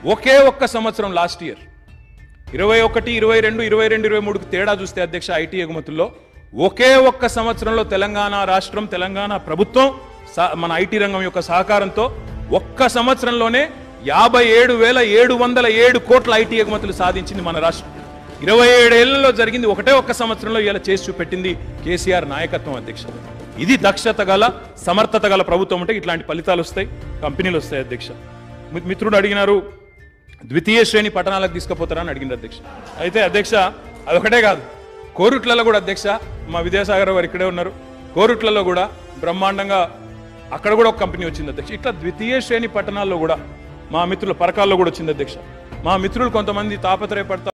ఒకే ఒక్క సంవత్సరం last year ఇరవై ఒకటి ఇరవై రెండు ఇరవై రెండు ఇరవై మూడుకు తేడా చూస్తే అధ్యక్ష ఐటీ ఎగుమతుల్లో ఒకే ఒక్క సంవత్సరంలో తెలంగాణ రాష్ట్రం తెలంగాణ ప్రభుత్వం సా- మన ఐటీ రంగం యొక్క సహకారంతో ఒక్క సంవత్సరంలోనే యాభై ఏడు వేల ఏడు వందల ఏడు కోట్ల ఐటీ ఎగుమతులు సాధించింది మన రాష్ట్రం ఇరవై ఏడేళ్లలో జరిగింది ఒకటే ఒక్క సంవత్సరంలో ఇలా చేసి చూపెట్టింది కేసీఆర్ నాయకత్వం అధ్యక్ష ఇది దక్షత గల సమర్థత గల ప్రభుత్వం అంటే ఇట్లాంటి ఫలితాలు వస్తాయి కంపెనీలు వస్తాయి అధ్యక్ష మి- మిత్రుడు అడిగినారు ద్వితీయ శ్రేణి పట్టణాలకు తీసుకుపోతారా అని అడిగింది అధ్యక్ష అయితే అధ్యక్ష అదొకటే కాదు కోరుట్లలో కూడా అధ్యక్ష మా విద్యాసాగర్ గారు ఇక్కడే ఉన్నారు కోరుట్లలో కూడా బ్రహ్మాండంగా అక్కడ కూడా ఒక కంపెనీ వచ్చింది అధ్యక్ష ఇట్లా ద్వితీయ శ్రేణి పట్టణాల్లో కూడా మా మిత్రుల పరకాల్లో కూడా వచ్చింది అధ్యక్ష మా మిత్రులు కొంతమంది తాపత్రయపడతా